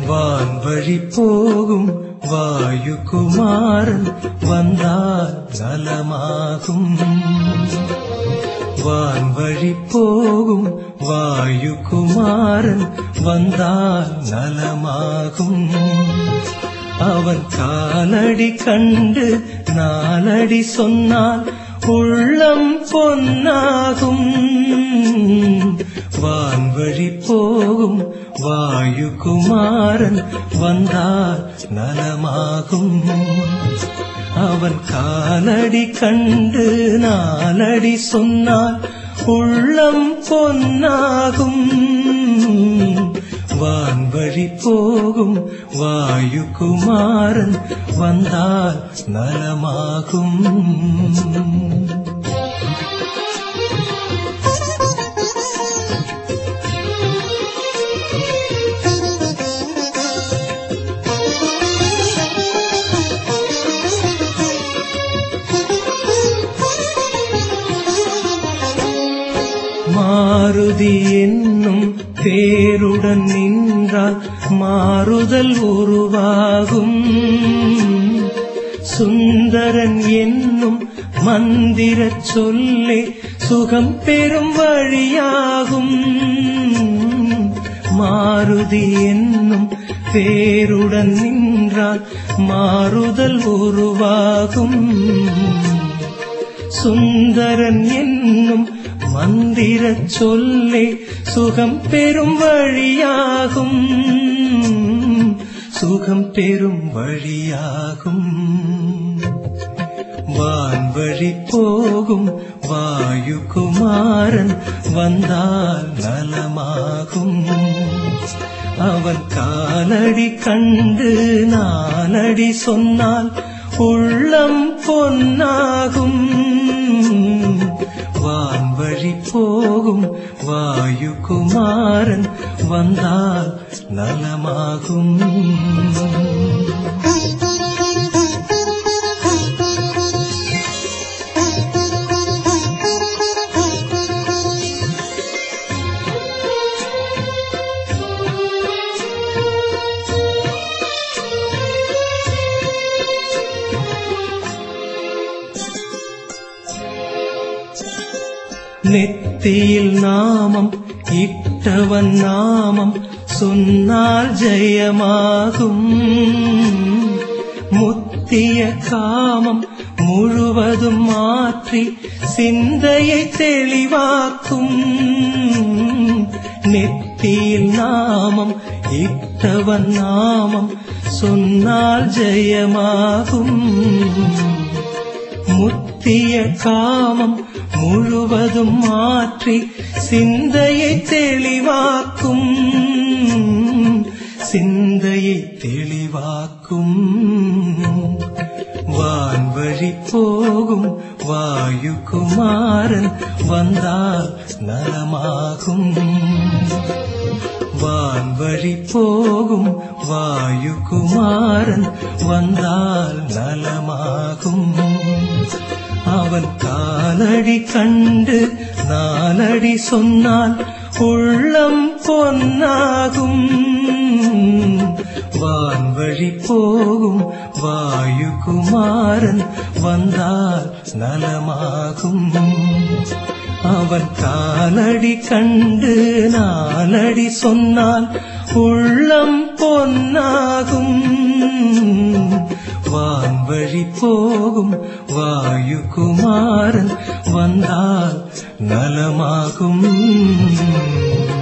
வான்வழி போகும் வாயுகுமாரன் வந்தால் நலமாகும் வான்வழி போகும் வாயுகுமாரன் வந்தால் நலமாகும் அவன் காலடி கண்டு நாலடி சொன்னால் உள்ளம் பொன்னாகும் வான்வழி போகும் வாயுகுமாரன் வந்தால் நலமாகும் அவன் காலடி கண்டு நாலடி சொன்னால் உள்ளம் பொன்னாகும் வான்வழி போகும் வாயுகுமாரன் வந்தால் நலமாகும் மாருதி என்னும் பேருடன் நின்றால் மாறுதல் உருவாகும் சுந்தரன் என்னும் மந்திர சொல்லே சுகம் பெறும் வழியாகும் மாருதி என்னும் பேருடன் நின்றால் மாறுதல் உருவாகும் சுந்தரன் என்னும் மந்திர சொல்லே சுகம் பெறும் வழியாகும் சுகம் பெறும் வழியாகும் வான்வழி போகும் வாயுகுமாரன் வந்தால் நலமாகும் அவன் காலடி கண்டு நாலடி சொன்னால் உள்ளம் பொன்னாகும் வான்வழி போகும் வாயுகுமாரன் வந்தால் நலமாகும் நெத்தியில் நாமம் இட்டவன் நாமம் சொன்னால் ஜெயமாகும் முத்திய காமம் முழுவதும் மாற்றி சிந்தையை தெளிவாக்கும் நெத்தியில் நாமம் இட்டவன் நாமம் சொன்னால் ஜெயமாகும் முத்திய காமம் முழுவதும் மாற்றி சிந்தையை தெளிவாக்கும் சிந்தையை தெளிவாக்கும் வான்வழி போகும் வாயுகுமாரன் வந்தால் நலமாகும் வான்வழி போகும் வாயுகுமாரன் வந்தால் நலமாகும் அவன் காலடி கண்டு நாலடி சொன்னால் உள்ளம் பொன்னாகும் வான்வழி போகும் வாயுகுமாரன் வந்தால் நலமாகும் அவன் காலடி கண்டு நாலடி சொன்னால் உள்ளம் பொன்னாகும் வான்வழி போகும் வாயுகுமாரன் வந்தால் நலமாகும்